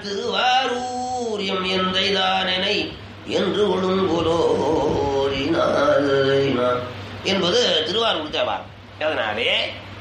Thiruvarur M எந்தை தானனை என்று ஒழுங்குலோரினார் என்பது திருவாரூர் தேவாரம் அதனாலே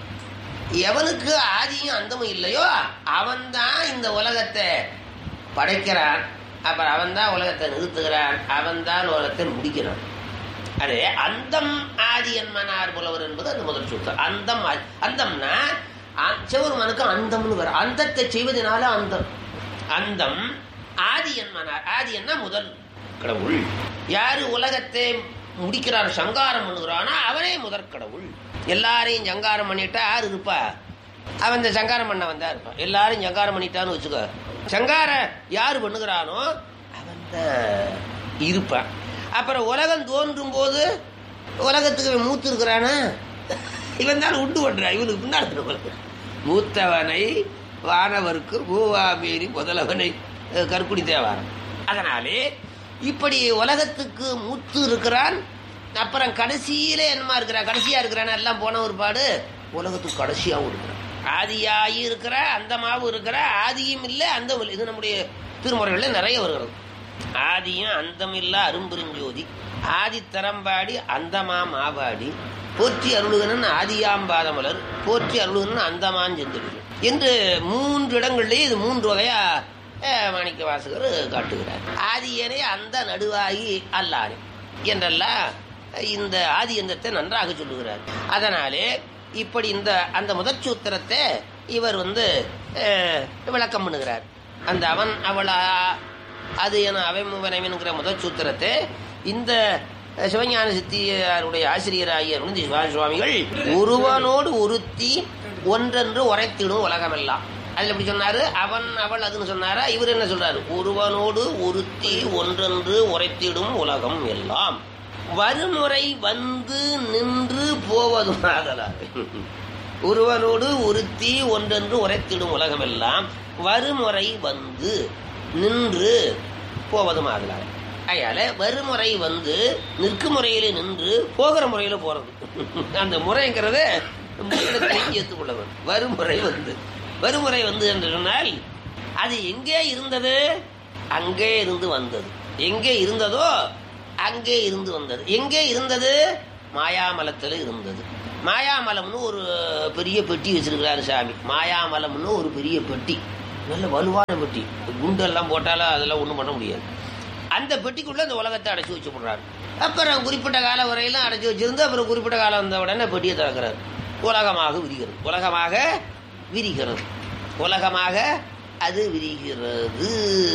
எவனுக்கு ஆதியும் அந்தமும் இல்லையோ அவன்தான் இந்த உலகத்தை படைக்கிறான் அப்புறம் அவன்தான் உலகத்தை நிறுத்துகிறான் அவன்தான் உலகத்தை முடிக்கிறான் அதே அந்தம் ஆதி என்மனார் புலவர் என்பது அந்த முதல் சூத்திரம் அந்தம் ஆதி. அந்தம்னா அ- சிவருமனுக்கு அந்தம்னு வரும் அந்தத்தை செய்வதனால அந்தம் அந்தம் ஆதி என்மனார் ஆதி என்ன முதல் கடவுள் யாரு உலகத்தை முடிக்கிறார் சங்காரம் பண்ணுகிறானோ அவனே முதற் கடவுள் எல்லாரையும் சங்காரம் பண்ணிட்டா யார் இருப்பா அவன் இந்த சங்காரம் பண்ண வந்தா இருப்பான் எல்லாரும் சங்காரம் பண்ணிட்டான்னு வச்சுக்கோ சங்கார யாரு பண்ணுகிறானோ அவன் தான் இருப்பான் அப்புறம் உலகம் தோன்றும் போது உலகத்துக்கு இவன் மூத்து இருக்கிறானா இவன் தான் உண்டு பண்றான் இவனுக்கு பின்னால் இருக்கிறவன். மூத்தவனை வானவருக்கு பூவாமேரி முதலவனை அஹ், கற்குடி தேவாரம் அதனாலே இப்படி உலகத்துக்கு மூத்து இருக்கிறான் அப்புறம் கடைசியில என்னமா இருக்கிறான் கடைசியா இருக்கிறான் எல்லாம் போன ஒரு பாடு உலகத்துக்கு கடைசியாவும் இருக்கிறான் ஆதியாகி இருக்கிற அந்தமாவும் இருக்கிற ஆதியும் இல்லை அந்தம் இல்லை இது நம்முடைய திருமுறைகளில் நிறைய வருகிறது ஆதியும் அந்தம் இல்ல அரும்பெருஞ்சோதி ஆதி தரம்பாடி அந்தமா மாவாடி போற்றி அருளுகனன் ஆதியாம்பாதமலர் போற்றி அருளுகனன் அந்தமான் செந்திடுகள் என்று மூன்று இடங்களிலே இது மூன்று வகையா அஹ், மாணிக்க வாசகர் காட்டுகிறார் ஆதியனே அந்த நடுவாகி அல்லானே என்றெல்லாம் இந்த ஆதி எந்தத்தை நன்றாக சொல்லுகிறார் அதனாலே இப்படி இந்த அந்த முதற் சூத்திரத்தை இவர் வந்து அஹ், விளக்கம் பண்ணுகிறார் அந்த அவன் அவளா அது என அவைமுவனவன்கிற முதற் சூத்திரத்தை இந்த சிவஞான சித்தியாருடைய ஆசிரியராகிய அருணந்தி சிவாஜி சுவாமிகள் ஒருவனோடு ஒருத்தி ஒன்றென்று உரைத்திடும் உலகமெல்லாம் அதுல எப்படி சொன்னாரு அவன் அவள் அதுன்னு சொன்னாரா இவர் என்ன சொல்றாரு ஒருவனோடு ஒருத்தி ஒன்றென்று உரைத்திடும் உலகம் எல்லாம் வருமுறை வந்து நின்று போவதுமாகலாறு ஒருவனோடு ஒருத்தி ஒன்றென்று உரைத்திடும் உலகமெல்லாம் வருமுறை வந்து நின்று போவதுமாகலாறு அதனால வருமுறை வந்து நிற்கும் முறையில நின்று போகிற முறையில போறது அந்த முறைங்கிறத ஏற்றுக்கொள்ளவர் வருமுறை வந்து வருமுறை வந்து என்று சொன்னால் அது எங்கே இருந்தது அங்கே இருந்து வந்தது எங்கே இருந்ததோ அங்கே இருந்து வந்தது எங்கே இருந்தது மாயாமலத்தில் இருந்தது மாயாமலம்னு ஒரு பெரிய பெட்டி வச்சிருக்கிறாரு சாமி மாயாமலம்னு ஒரு பெரிய பெட்டி நல்ல வலுவான பெட்டி குண்டெல்லாம் போட்டாலும் அதெல்லாம் ஒன்றும் பண்ண முடியாது அந்த பெட்டிக்குள்ள அந்த உலகத்தை அடைச்சி வச்சு போடுறாரு அப்புறம் குறிப்பிட்ட காலம் வரையிலும் அடைச்சி வச்சிருந்து அப்புறம் குறிப்பிட்ட காலம் வந்த உடனே பெட்டியை திறக்கிறார் உலகமாக விரிகிறது உலகமாக விரிகிறது உலகமாக அது விரிகிறது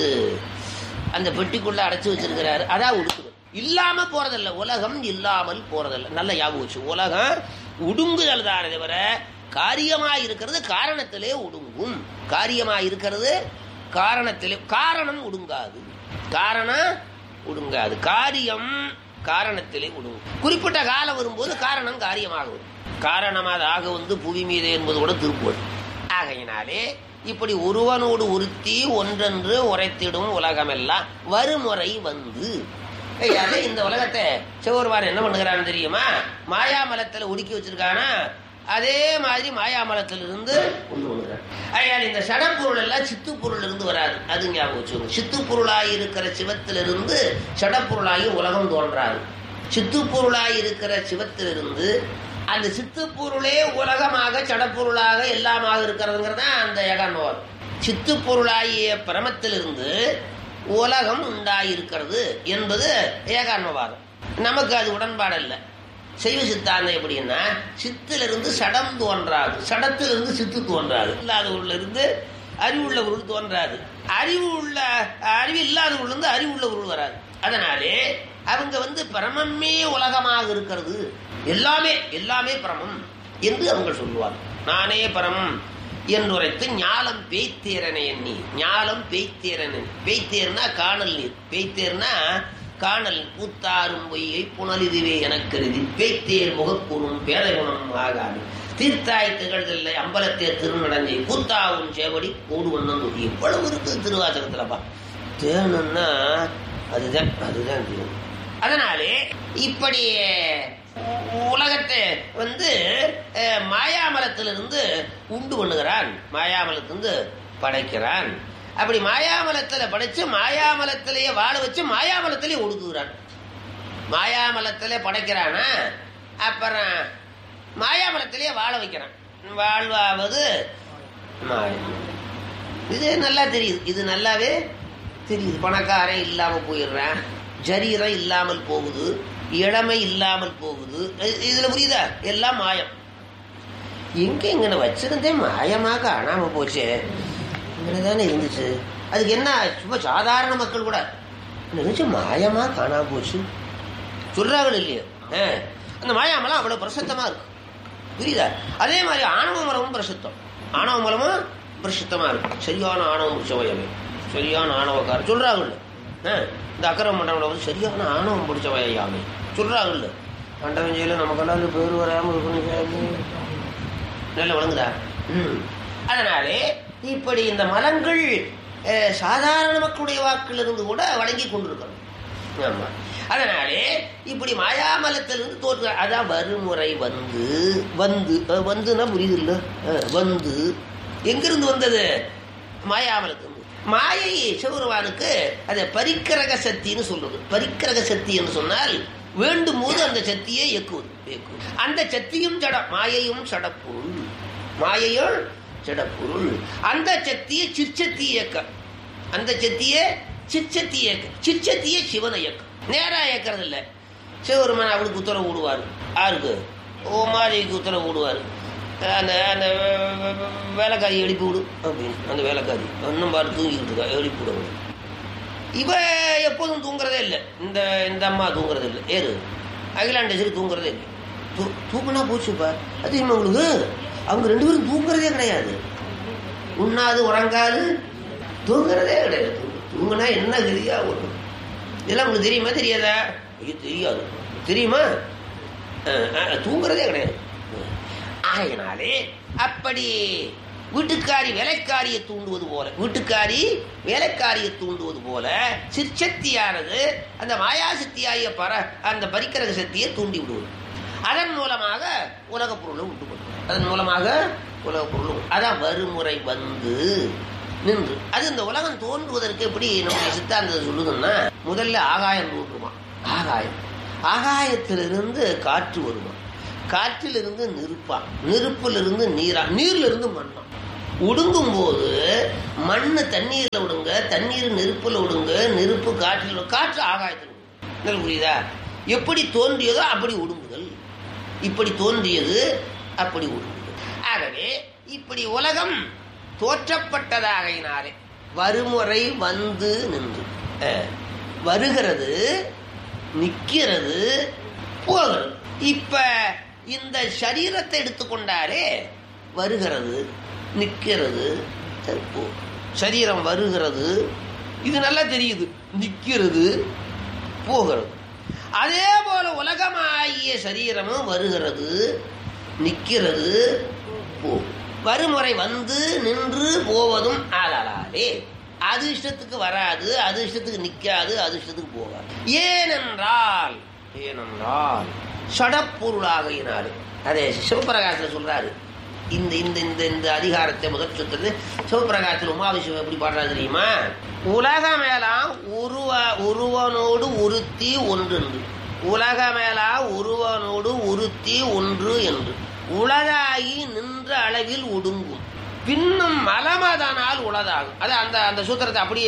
அந்த பெட்டிக்குள்ள அடைச்சி வச்சிருக்கிறாரு அதான் உடுக்குது இல்லாம போறதில்ல உலகம் இல்லாமல் போறதில்ல நல்ல ஞாபகம் வச்சு உலகம் உடுங்குதல் தானே தவிர காரியமாய் இருக்கிறது காரணத்திலே ஒடுங்கும் காரியமாய் இருக்கிறது காரணத்திலே காரணம் ஒடுங்காது காரணம் ஒடுங்காது காரியம் காரணத்திலே ஒடுங்கும் குறிப்பிட்ட காலம் வரும்போது காரணம் காரியமாக வரும் காரணமாக வந்து புவி மீது என்பது கூட திருப்புவல் ஆகையினாலே இப்படி ஒருவனோடு ஒருத்தி ஒன்றென்று உரைத்திடும் உலகமெல்லாம் வருமுறை வந்து ஐயாலே இந்த உலகத்தை சிவபெருமான் என்ன பண்ணுகிறான்னு தெரியுமா மாயாமலத்துல ஒடுக்கி வச்சிருக்கானா அதே மாதிரி மாயாமலத்திலிருந்து கொண்டு வருகிறார் ஐயால் இந்த சடப்பொருள் எல்லாம் சித்துப்பொருள் இருந்து வராது அது ஞாபகம் வச்சுக்கோங்க சித்துப்பொருளாய் இருக்கிற சிவத்திலிருந்து சடப்பொருளாகி உலகம் தோன்றாது சித்துப்பொருளாய் இருக்கிற சிவத்திலிருந்து அந்த சித்துப்பொருளே உலகமாக சடப்பொருளாக எல்லாமாக இருக்கிறதுங்கிறது தான் அந்த ஏகான்மவாதம் சித்துப்பொருளாகிய பிரமத்திலிருந்து உலகம் உண்டாயிருக்கிறது என்பது ஏகான்மவாதம் நமக்கு அது உடன்பாடு இல்லை சைவ சித்தாந்தம் எப்படின்னா சித்திலிருந்து சடம் தோன்றாது சடத்திலிருந்து சித்து தோன்றாது இல்லாதவர்ல இருந்து அறிவுள்ள பொருள் தோன்றாது அறிவு உள்ள அறிவு இல்லாத பொருள் அறிவு உள்ள பொருள் வராது அதனாலே அவங்க வந்து பிரமமே உலகமாக இருக்கிறது எல்லாமே எல்லாமே பிரமம் என்று அவங்க சொல்லுவாங்க நானே பரமம் என்றுரைத்து ஞாலம் பேய்த்தேரனை எண்ணி ஞாலம் பேய்த்தேரனை பேய்த்தேர்னா காணல் நீர் பேய்த்தேர்னா காணல் பூத்தாரும் பொய்யை புனல் இதுவே எனக் கருதி பேய்த்தேர் முகக்கூறும் பேதை குணம் ஆகாது தீர்த்தாய் திகழ்தில்லை அம்பலத்தேர் திருநடஞ்சை கூத்தாவும் சேவடி கூடு வண்ணம் எவ்வளவு இருக்கு திருவாசகத்துலப்பா தேனுன்னா அதுதான் அதுதான் தேன் அதனாலே இப்படி உலகத்தை வந்து அஹ், மாயாமலத்திலிருந்து உண்டு பண்ணுகிறான் மாயாமலத்திலிருந்து படைக்கிறான் அப்படி மாயாமலத்துல படைச்சு மாயாமலத்திலேயே வாழ வச்சு மாயாமலத்திலேயே ஒடுக்குகிறான் மாயாமலத்திலே படைக்கிறானா அப்புறம் மாயாமலத்திலேயே வாழ வைக்கிறான் வாழ்வாவது மாயம் இது நல்லா தெரியுது இது நல்லாவே தெரியுது பணக்காரன் இல்லாம போயிடுறான் ஜரீரம் இல்லாமல் போகுது இளமை இல்லாமல் போகுது இ- இதுல புரியுதா எல்லாம் மாயம் எங்க இங்கன வச்சிருந்தே மாயமா காணாம போச்சு இங்கே தானே இருந்துச்சு அதுக்கு என்ன சும்மா சாதாரண மக்கள் கூட நினைச்சு மாயமா காணாம போச்சு சொல்றார்கள் இல்லையோ ஆ, அந்த மாயாமலம் அவ்வளவு பிரசித்தமா இருக்கு புரியுதா அதே மாதிரி ஆணவ மலமும் பிரசித்தம் ஆணவ மலமும் பிரசித்தமா இருக்கு சரியான ஆணவம் பிடிச்சவையவே சரியான ஆணவக்காரர் சொல்றாங்கல்ல ஆ, இந்த அக்கரம் மண்டபம் வந்து சரியான ஆணவம் பிடிச்சவையாமே சொல்றாங்கல்ல மண்டபம் செய்யல நமக்கெல்லாம் அது பேர் வராம இருக்கணும் சாமி. நல்ல வழங்குதா ம் அதனாலே இப்படி இந்த மலங்கள் அஹ், சாதாரண மக்களுடைய வாக்கிலிருந்து கூட வழங்கி கொண்டிருக்கணும் ஆமா அதனாலே இப்படி மாயாமலத்திலிருந்து தோற்று அதான் வறுமுறை வந்து வந்து அஹ், வந்துன்னா புரியுது இல்ல வந்து எங்கிருந்து வந்தது மாயாமலத்திலிருந்து மாயை சிவருவானுக்கு அதை பரிக்கிரக சக்தின்னு சொல்றது பரிக்கிரக சக்தி என்று சொன்னால் வேண்டும் போது அந்த சக்தியை இயக்குவது இயக்குவது அந்த சக்தியும் ஜடம் மாயையும் சடப்பொருள் மாயையும் ஜடப்பொருள் அந்த சக்தியை சிற்சக்தி இயக்க அந்த சக்தியை சிற்சக்தி இயக்க சிற்சக்தியை சிவனை இயக்கம் நேரா இயக்கிறது இல்லை சிவருமன் அவளுக்கு உத்தரவு விடுவார் யாருக்கு ஓமாதிக்கு உத்தரவு விடுவார் அந்த அந்த வேலைக்காரி எழுப்பி விடு அப்படின்னு அந்த வேலைக்காரி இன்னும் பாரு தூங்கிக்கிட்டு இருக்கா எழுப்பி விட இவ எப்போதும் தூங்குறதே இல்லை இந்த இந்த அம்மா தூங்குறதே இல்லை ஏறு அகிலாண்டேஸ்வரி தூங்குறதே இல்லை தூ தூக்குனா போச்சுப்பா அது இன்னும் உங்களுக்கு அவங்க ரெண்டு பேரும் தூங்குறதே கிடையாது உண்ணாது உறங்காது தூங்குறதே கிடையாது தூங்குனா என்ன கதியா ஒன்று இதெல்லாம் உங்களுக்கு தெரியுமா தெரியாதா ஐயோ தெரியாது தெரியுமா அஹ், அஹ், தூங்குறதே கிடையாது ஆகையினாலே அப்படி வீட்டுக்காரி வேலைக்காரியை தூண்டுவது போல வீட்டுக்காரி வேலைக்காரியை தூண்டுவது போல சிற்சக்தியானது அந்த மாயாசக்தியாகிய பர அந்த பரிக்கிரக சக்தியை தூண்டி விடுவது அதன் மூலமாக உலக பொருளை உண்டு பண்ணும் அதன் மூலமாக உலக பொருள் அதான் வறுமுறை வந்து நின்று அது இந்த உலகம் தோன்றுவதற்கு எப்படி நம்முடைய சித்தாந்தம் சொல்லுதுன்னா முதல்ல ஆகாயம் தோன்றுமா ஆகாயம் ஆகாயத்திலிருந்து காற்று வருமா காற்றிலிருந்து நெருப்பா நெருப்பிலிருந்து நீரா நீர்ல இருந்து மண்ணா உடுங்கும் போது மண்ணு தண்ணீர்ல விடுங்க தண்ணீர் நெருப்புல விடுங்க நெருப்பு காற்றில் விடுங்க. காற்று ஆகாயத்தில் விடுங்க. நல்லா புரியுதா எப்படி தோன்றியதோ அப்படி ஒடுங்குதல் இப்படி தோன்றியது அப்படி ஒடுங்குதல் ஆகவே இப்படி உலகம் தோற்றப்பட்டதாகையினாலே வறுமுறை வந்து நின்று அஹ், வருகிறது நிக்கிறது போகிறது இப்ப இந்த சரீரத்தை எடுத்துக்கொண்டாலே வருகிறது நிக்கிறது போ சரீரம் வருகிறது இது நல்லா தெரியுது நிக்கிறது போகிறது அதே போல உலகமாகிய சரீரமும் வருகிறது நிக்கிறது போ வறுமுறை வந்து நின்று போவதும் ஆளாலே அது இஷ்டத்துக்கு வராது அது இஷ்டத்துக்கு நிக்காது அது இஷ்டத்துக்கு போகாது ஏனென்றால் ஏனென்றால் சடப்பொருளாகையினாலே அதே சிவபிரகாசத்தில் சொல்றாரு இந்த இந்த இந்த இந்த அதிகாரத்தை முதல் சுத்தது சிவபிரகாசத்தில் உமாவிஷ்வம் எப்படி பாடுறாரு தெரியுமா உலகமேலாம் உருவ உருவனோடு உருத்தி ஒன்று உலகமேலா உருவனோடு உருத்தி ஒன்று என்று உளதாகி நின்ற அளவில் ஒடுங்கும் பின்னும் மலமதனால் உளதாகும் அது அந்த அந்த சூத்திரத்தை அப்படியே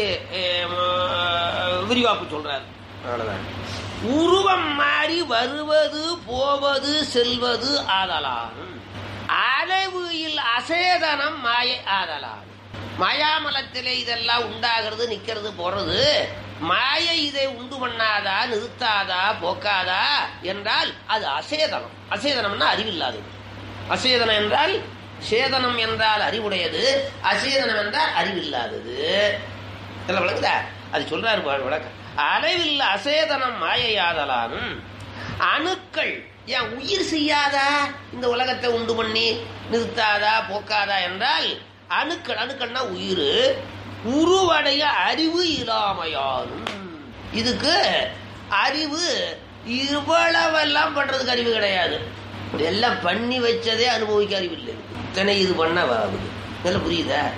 அஹ், விரிவாக்கு சொல்றாரு அவ்வளவுதான் உருவம் மாறி வருவது போவது செல்வது ஆதலாகும் அளவில் அசேதனம் மாயை ஆதலாகும் மாயாமலத்திலே இதெல்லாம் உண்டாகிறது நிக்கிறது போறது மாயை இதை உண்டு பண்ணாதா நிறுத்தாதா போக்காதா என்றால் அது அசேதனம் அசேதனம்னா அறிவில்லாதது அசேதனம் என்றால் சேதனம் என்றால் அறிவுடையது அசேதனம் என்றால் அறிவில்லாதது இதெல்லாம் விளங்குதா அது சொல்றாரு பாரு விளக்கம் அளவில் அசேதனம் மாயையாதலானும் அணுக்கள் ஏன் உயிர் செய்யாதா இந்த உலகத்தை உண்டு பண்ணி நிறுத்தாதா போக்காதா என்றால் அணுக்கள் அணுக்கள்னா உயிர் உருவடைய அறிவு இல்லாமையாலும் இதுக்கு அறிவு இவ்வளவெல்லாம் பண்றதுக்கு அறிவு கிடையாது எல்லாம் பண்ணி வச்சதே அனுபவிக்க அறிவு இல்லை இத்தனை இது பண்ண ஆகுது இதெல்லாம் புரியுதா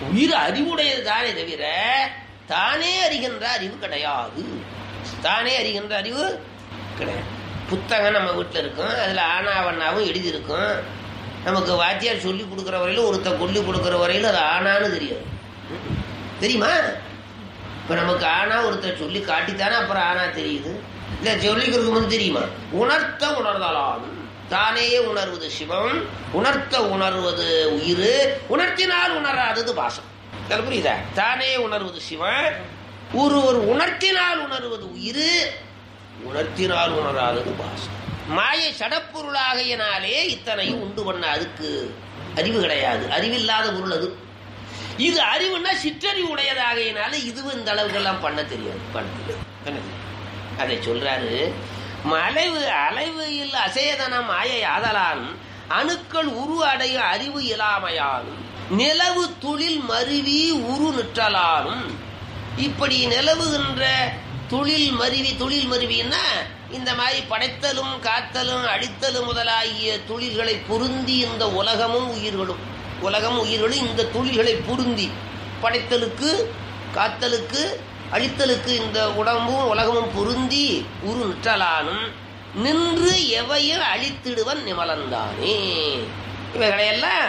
உயிர் அறிவுடையது தானே தவிர தானே அறிகின்ற அறிவு கிடையாது தானே அறிகின்ற அறிவு கிடையாது புத்தகம் நம்ம வீட்டில் இருக்கும் அதில் ஆனாவண்ணாவும் எழுதியிருக்கும் நமக்கு வாத்தியார் சொல்லி கொடுக்குற வரையிலும் ஒருத்தர் கொல்லி கொடுக்குற வரையிலும் அது ஆனான்னு தெரியாது ம். தெரியுமா இப்போ நமக்கு ஆனா ஒருத்தர் சொல்லி காட்டித்தானே அப்புறம் ஆனா தெரியுது இல்லை சொல்லிக்கிறதுக்கு முன் தெரியுமா உணர்த்த உணர்தலாம் தானே உணர்வது சிவம் உணர்த்த உணர்வது உயிர் உணர்த்தினால் உணராதது பாசம் இது புரியுதா தானே உணர்வது சிவம் ஒருவர் உணர்த்தினால் உணர்வது உயிர் உணர்த்தினால் உணராதது பாசம் மாயை சடப்பொருளாகையினாலே இத்தனையும் உண்டு பண்ண அதுக்கு அறிவு கிடையாது அறிவில்லாத பொருள் அது இது அறிவுன்னா சிற்றறிவு உடையதாகையினால இதுவும் இந்த அளவுக்கெல்லாம் பண்ண தெரியாது பண்ண தெரியாது. பண்ண தெரியாது. அதை சொல்றாரு மலைவு அலைவையில் அசேதனம் மாயை ஆதலான் அணுக்கள் உரு அடைய அறிவு இயலாமையாலும் நிலவு துளில் மருவி உரு நிற்றலாலும் இப்படி நிலவுகின்ற தொழில் மருவி தொழில் மருவின்னா இந்த மாதிரி படைத்தலும் காத்தலும் அழித்தலும் முதலாகிய தொழில்களை பொருந்தி இந்த உலகமும் உயிர்களும் உலகம் உயிர்களும் இந்த தொழில்களை பொருந்தி படைத்தலுக்கு காத்தலுக்கு அழித்தலுக்கு இந்த உடம்பும் உலகமும் பொருந்தி உரு நிற்றலானும் நின்று எவையும் அழித்திடுவன் நிமலன்தானே இவைகளையெல்லாம்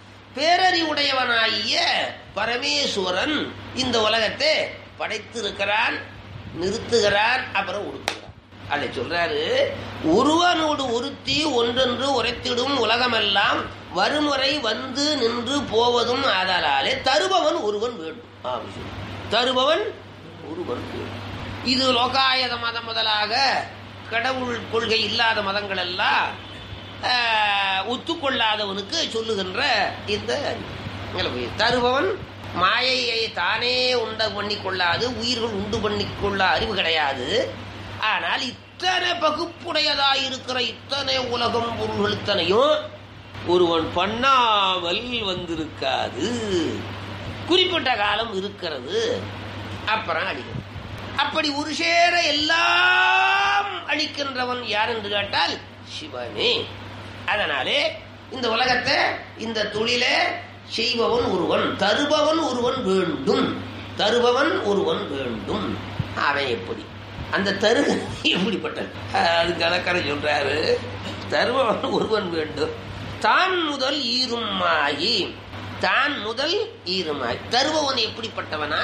பேரறிவுடையவனாகிய பரமேஸ்வரன் இந்த உலகத்தை படைத்திருக்கிறான் நிறுத்துகிறான் அப்புறம் ஒடுக்குகிறான் அதை சொல்றாரு ஒருவனோடு ஒருத்தி ஒன்றென்று உரைத்திடும் உலகமெல்லாம் வருமுறை வந்து நின்று போவதும் ஆதலாலே தருபவன் ஒருவன் வேண்டும் ஆம் சொல்லு. தருபவன் ஒருவன் வேண்டும் இது லோகாயத மதம் முதலாக கடவுள் கொள்கை இல்லாத மதங்கள் எல்லாம் ஆஹ், ஒத்துக்கொள்ளாதவனுக்கு சொல்லுகின்ற இந்த நிலைமை. தருபவன் மாயையை தானே உண்ட பண்ணி கொள்ளாது உயிர்கள் உண்டு பண்ணி கொள்ள அறிவு கிடையாது ஆனால் இத்தனை பகுப்புடையதாய் இருக்கிற இத்தனை உலகம் பொருள்கள் இத்தனையும் ஒருவன் பண்ணாமல் வந்திருக்காது குறிப்பிட்ட காலம் இருக்கிறது அப்புறம் அழிகிறது அப்படி ஒரு சேர எல்லாம் அழிக்கின்றவன் யார் என்று கேட்டால் சிவனே அதனாலே இந்த உலகத்தை இந்த தொழிலை செய்பவன் ஒருவன் தருபவன் ஒருவன் வேண்டும் தருபவன் ஒருவன் வேண்டும் அவன் எப்படி அந்த தரு எப்படிப்பட்டது அதுக்கு அலக்கரை சொல்றாரு தருபவன் ஒருவன் வேண்டும் தான் முதல் ஈருமாயி தான் முதல் ஈருமாய் தருபவன் எப்படிப்பட்டவனா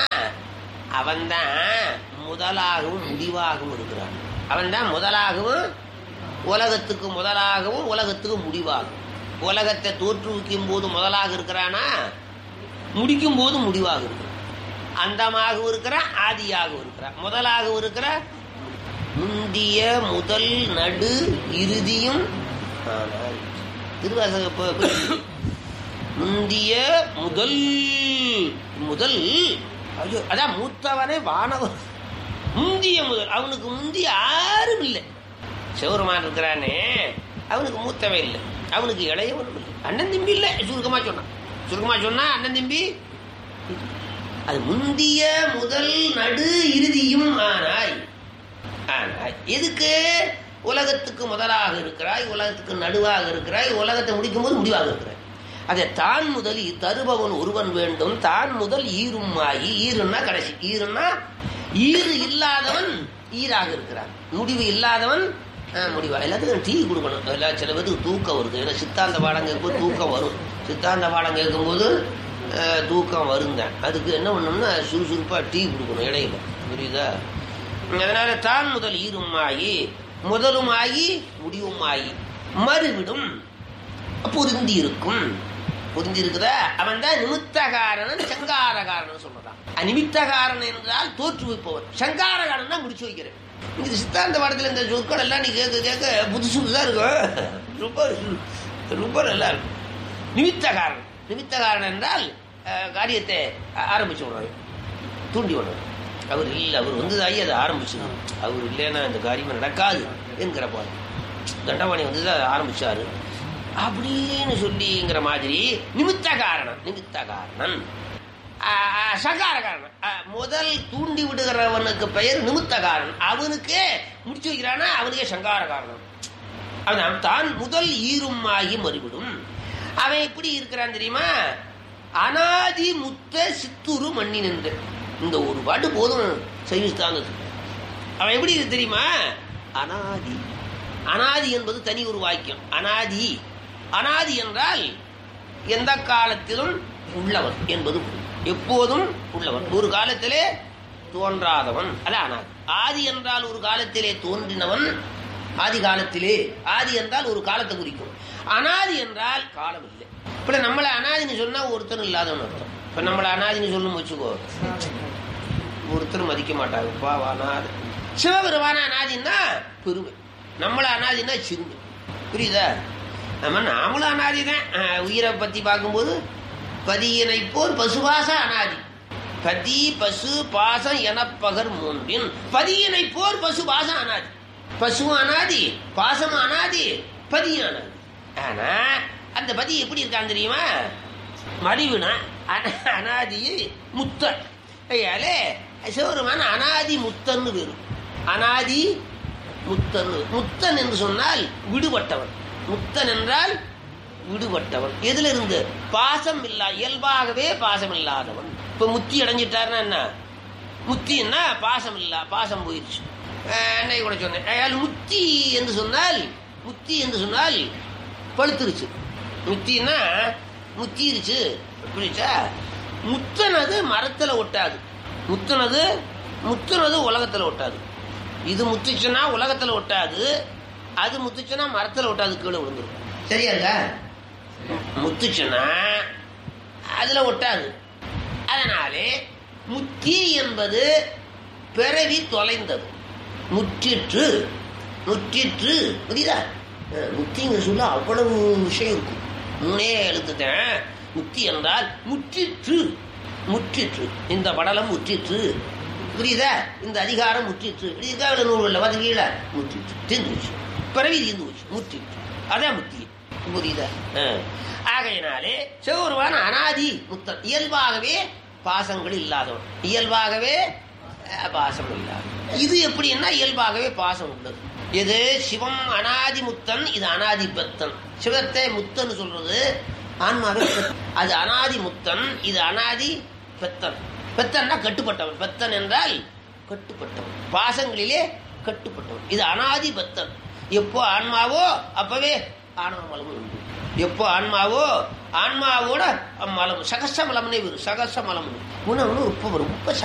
அவன்தான் முதலாகவும் முடிவாகவும் இருக்கிறான் அவன்தான் முதலாகவும் உலகத்துக்கு முதலாகவும் உலகத்துக்கு முடிவாகும் உலகத்தை தோற்றுவிக்கும் போது முதலாக இருக்கிறானா முடிக்கும் போது முடிவாக இருக்கிறான் அந்தமாகவும் இருக்கிறான் ஆதியாகவும் இருக்கிறான் முதலாகவும் இருக்கிற முந்திய முதல் நடு இறுதியும் ஆனால் திருவாசக ப- ப- முந்திய முதல் முதல் ஐயோ அதான் மூத்தவனே வானவர் முந்திய முதல் அவனுக்கு முந்தி யாரும் இல்லை சிவருமான் இருக்கிறானே அவனுக்கு மூத்தவன் இல்லை அவனுக்கு இளையவனும் இல்லை அண்ணன் தம்பி இல்லை சுருக்கமா சொன்னான் சுருக்கமா சொன்னா அண்ணன் தம்பி அது முந்திய முதல் நடு இறுதியும் ஆனாய் ஆனாய் எதுக்கு உலகத்துக்கு முதலாக இருக்கிறாய் உலகத்துக்கு நடுவாக இருக்கிறாய் உலகத்தை முடிக்கும் போது முடிவாக இருக்கிறாய் அதை தான் முதல் இ- தருபவன் ஒருவன் வேண்டும் தான் முதல் ஈரும் ஆகி ஈருன்னா கடைசி ஈருன்னா ஈறு இல்லாதவன் ஈராக இருக்கிறான் முடிவு இல்லாதவன் ஆஹ், முடிவா எல்லாத்துக்கும் டீ கொடுக்கணும் எல்லா சில பேருக்கு தூக்கம் வருது ஏன்னா சித்தாந்த பாடம் கேட்கும்போது தூக்கம் வரும் சித்தாந்த பாடம் கேட்கும்போது ஆஹ், தூக்கம் வருந்தேன் அதுக்கு என்ன பண்ணணும்னா சுறுசுறுப்பாக டீ கொடுக்கணும் இடையில புரியுதா அதனால தான் முதல் ஈருமாகி முதலுமாகி முடிவுமாகி மறுவிடும் பொருந்தி இருக்கும் பொருந்தி இருக்குதா அவன் தான் நிமித்தகாரன் சங்காரகாரன் சொல்றதான் அநிமித்தகாரன் என்றால் தோற்றுவிப்பவன் சங்காரகாரன் தான் முடிச்சு வைக்கிறேன் இந்த சித்தாந்த பாடத்தில் இந்த சொற்கள் எல்லாம் நீ கேட்க கேட்க புதுசு புதுசாக இருக்கும் ரொம்ப ரொம்ப நல்லா இருக்கும் நிமித்தகாரன் நிமித்தகாரன் என்றால் அஹ், காரியத்தை ஆரம்பிச்சு விடுவாங்க தூண்டி விடுவார் அவர் இல்லை அவர் வந்து ஐயா அதை ஆரம்பிச்சு அவர் இல்லைன்னா இந்த காரியமே நடக்காது என்கிற போது தண்டவாணி வந்து அதை ஆரம்பிச்சாரு அப்படின்னு சொல்லிங்கிற மாதிரி நிமித்த காரணம் நிமித்த காரணன் சகார காரணம் ஆஹ், முதல் தூண்டி விடுகிறவனுக்கு பெயர் நிமித்த காரணம் அவனுக்கு முடிச்சு வைக்கிறானா அவனுக்கே சங்கார காரணம் அவன் தான் முதல் ஈரும் ஆகி மறுவிடும் அவன் எப்படி இருக்கிறான் தெரியுமா அனாதி முத்த சித்துரு மண்ணி நின்று இந்த ஒரு பாட்டு போதும் சைவிஸ்தானத்துக்கு அவன் எப்படி இருக்கு தெரியுமா அனாதி அனாதி என்பது தனி ஒரு வாக்கியம் அனாதி அனாதி என்றால் எந்த காலத்திலும் உள்ளவன் என்பது பொருள். எப்போதும் உள்ளவன் ஒரு காலத்திலே தோன்றாதவன் அல்ல அனாதி ஆதி என்றால் ஒரு காலத்திலே தோன்றினவன் ஆதி காலத்திலே ஆதி என்றால் ஒரு காலத்தை குறிக்கும் அனாதி என்றால் காலம் இல்லை இப்ப நம்மளை அனாதின்னு சொன்னா ஒருத்தரும் இல்லாதவன் அர்த்தம் இப்ப நம்மளை அனாதின்னு சொல்லணும் வச்சுக்கோ ஒருத்தரும் மதிக்க மாட்டாங்க பா அனாதி சிவபெருமான அனாதின்னா பெருமை நம்மள அனாதின்னா சிறுமை புரியுதா நம்ம நாமளும் அனாதி தான் உயிரை பத்தி பார்க்கும்போது பதியினை போர் பசுவாச அனாதி பதி பசு பாசம் எனப்பகர் மூன்றின் பதியினை போர் பசு பாசம் அனாதி பசுவும் அனாதி பாசமும் அனாதி பதியும் அனாதி ஆனா அந்த பதி எப்படி இருக்கான்னு தெரியுமா மடிவுனா அன- அனாதி முத்தன் ஐயாலே சிவருமான அனாதி முத்தன்னு பேரு அனாதி முத்தன் முத்தன் என்று சொன்னால் விடுபட்டவன் முத்தன் என்றால் விடுபட்டவன் எதுல இருந்து பாசம் இல்லா இயல்பாகவே பாசம் இல்லாதவன் இப்ப முத்தி அடைஞ்சிட்டாருன்னா என்ன முத்தின்னா பாசம் இல்ல பாசம் போயிடுச்சு அஹ் அன்னைக்கு கூட சொன்னேன் அயால் முத்தி என்று சொன்னால் முத்தி என்று சொன்னால் பழுத்துருச்சு முத்தின்னா முத்திருச்சு புரியுச்சா முத்தனது மரத்துல ஒட்டாது முத்துனது முத்துனது உலகத்துல ஒட்டாது இது முத்துச்சுன்னா உலகத்துல ஒட்டாது அது முத்துச்சுன்னா மரத்துல ஒட்டாது கீழே விழுந்துரும் சரியா இருக்கா முத்துச்சுன்னா அதுல ஒட்டாது அதனாலே முத்தி என்பது பிறவி தொலைந்தது முற்றிற்று முற்றிற்று புரியுதா அஹ், முத்திங்க சொல்ல அவ்வளவு விஷயம் இருக்கும் மூணே எழுத்துட்டேன் முத்தி என்றால் முற்றிற்று முற்றிற்று இந்த படலம் முற்றிற்று புரியுதா இந்த அதிகாரம் முற்றிற்று இதுக்காக நூல்களில் வந்து கீழே முற்றிற்று தீர்ந்து போச்சு பிறவி தீர்ந்து போச்சு முற்றிற்று அதான் முத்தி புரியுதா அஹ். ஆகையினாலே சிவபெருமான் அனாதி முத்தன் இயல்பாகவே பாசங்கள் இல்லாதவன் இயல்பாகவே அஹ், பாசம் இல்லாதவன் இது எப்படின்னா இயல்பாகவே பாசம் உள்ளது இது சிவம் அனாதி முத்தன் இது அனாதி பத்தன் சிவத்தை முத்தன் சொல்றது ஆன்மாவே பெத்தன். அது அனாதி முத்தன் இது அனாதி பெத்தன் பெத்தன்னா கட்டுப்பட்டவன் பெத்தன் என்றால் கட்டுப்பட்டவன் பாசங்களிலே கட்டுப்பட்டவன் இது அனாதி பத்தன் எப்போ ஆன்மாவோ அப்பவே ஆணவ மலம் உண்டு எப்போ ஆன்மாவோ ஆன்மாவோட மலம் சகச மலம்னே வரும் சகச மலம் உணவு ரொம்ப ரொம்ப